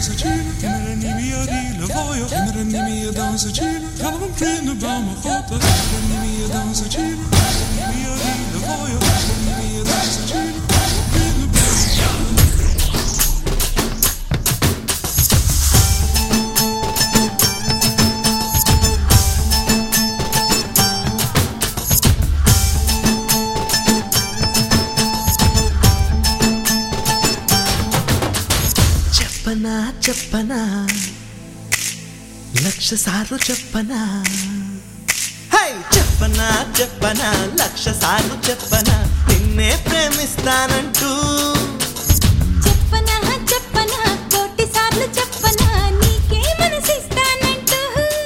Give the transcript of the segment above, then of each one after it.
dansatine, kinderen die meer die le voyo, kinderen die meer dansatine, gaan we vrienden bij mijn god, kinderen die meer dansatine, kinderen die meer die le voyo, kinderen die meer dansatine, vrienden bij చెప్పనా చెప్పనా లక్ష సార్లు చెప్పనా high చెప్పనా చెప్పనా లక్ష సార్లు చెప్పనా నిన్నే ప్రేమిస్తానంటూ చెప్పనా చెప్పనా కోటి సార్లు చెప్పనా నీకే మనసిస్తానంటూ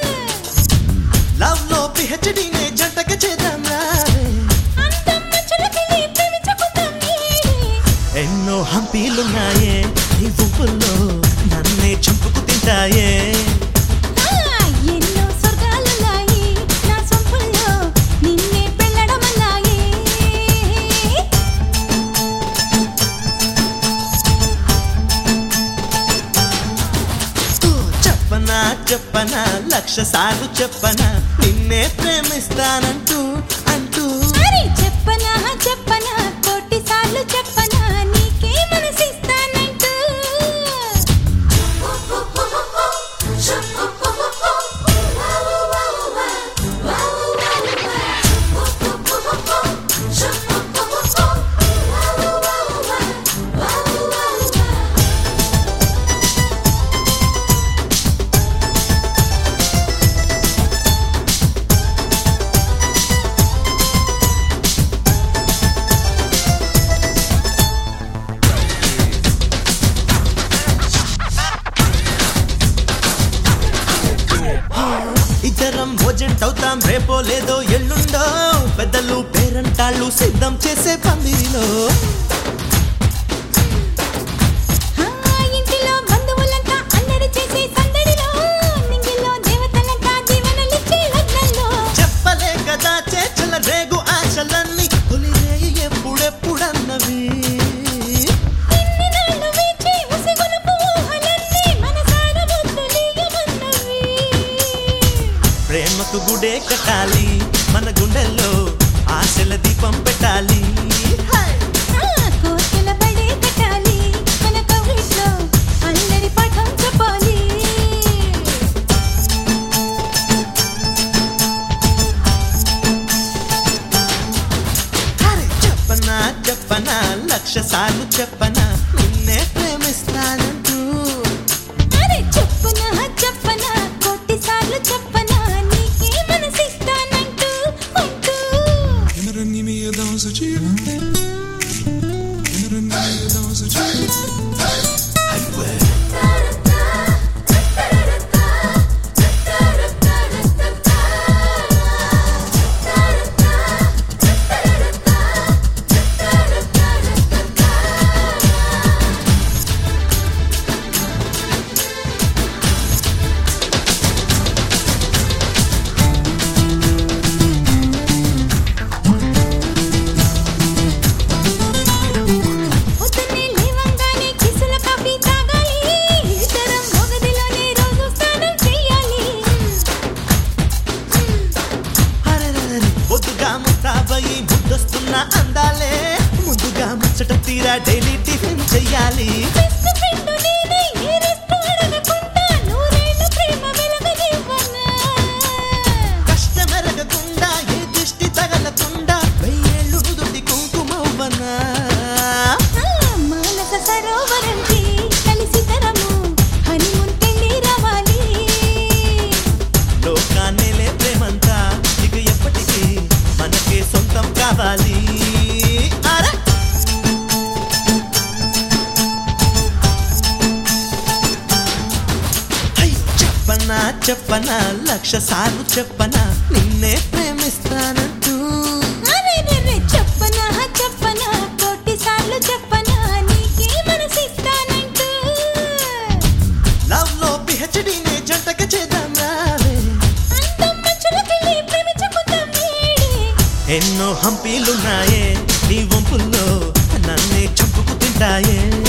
లవ్ లో పిహెచ్డీనే జంటగా చేద్దాం రా అందమ్మ చులకలి ప్రేమించుకుందాం నేడే. ఎన్నో హంపీలున్నాయే నీ గుంపుల్లో నన్నే చంపుకు తింటాయే ఆ, ఎన్నో స్వర్గాలున్నాయి నా సొంపుల్లో నిన్నే పెళ్ళడమన్నాయే చెప్పనా చెప్పనా లక్ష సార్లు చెప్పనా నిన్నే ప్రేమిస్తానంటూ అంటూ అరే చెప్పనా చెప్పనా కోటి సార్లు చెప్పనా నీకే మనసిస్తానంటూ ఇద్దరం ఓజెంట్ అవుతాం రేపో లేదో ఎల్లుండో పెద్దలు పేరంటాళ్ళు సిద్ధం చేసే పందిరిలో ఆ, ఇంటిలో బంధువులంతా అల్లరి చేసే సందడిలో నింగిలో దేవతలంతా దీవెనలిచ్చే లగ్నంలో చెప్పలే కదా చేచల రేగు ఆశలన్నీ తొలిరేయి ఎప్పుడెప్పుడన్నవి ఇన్ని నాళ్ళు వేచి ఉసిగొలుపు ఊహలన్నీ మనసార ముద్దులీయమన్నవి. ప్రేమకు గుడే కట్టాలి మన గుండెల్లో ఆశల దీపం పెట్టాలి హై! ఆ, కోర్కెల పడే కట్టాలి మన కవిట్లో అల్లరి పాఠం చెప్పాలి అరే చెప్పనా చెప్పనా లక్ష సార్లు చెప్పనా నిన్నే ప్రేమిస్తానంటూ అరే చెప్పనా చెప్పనా కోటి సార్లు చెప్పనా నీకే మనసిస్తానంటూ అంటూ kinderen die meer dansatine, kinderen die meer dansatine. పొద్దున్నే లేవంగానే కిసుల కాఫీ తాగాలి ఇద్దరం మొగదిలోనే రోజు స్నానం చెయ్యాలి అరెరెరెరె, బొద్దుగా ముస్తాబయి ముద్దొస్తున్న అందాలే ముందుగా ముచ్చట తీరా డైలీ టిఫిన్ చెయ్యాలి బెస్ట్ ఫ్రెండ్ నేనే ఏ రెస్ట్ అడగకుండా నూరేళ్ళ ప్రేమ వెలగనివ్వనా కష్టమెరగకుండా ఏ దిష్టి తగలకుండా వెయ్యేళ్ళు నుదుటి కుంకుమవ్వనా ఆ, మానస సరోవరంకి కలిసి తరము హనీమూన్ పెళ్లి రావాలి లోకాన్నేలే ప్రేమంతా ఇక ఎప్పటికీ మనకే సొంతం కావాలి అరే అయ్యో, చెప్పనా చెప్పనా లక్ష సార్లు చెప్పనా నిన్నే ప్రేమిస్తానంటూ అరెరెరె, చెప్పనా చెప్పనా కోటి సార్లు చెప్పనా నీకే మనసిస్తానంటూ లవ్ లో పిహెచ్డీనే జంటగా చేద్దాం రావే అందమ్మ చులకలి ప్రేమించుకుందాం నేడే. ఎన్నో హంపీలున్నాయే నీ వంపుల్లో నన్నే చంపుకు తింటాయే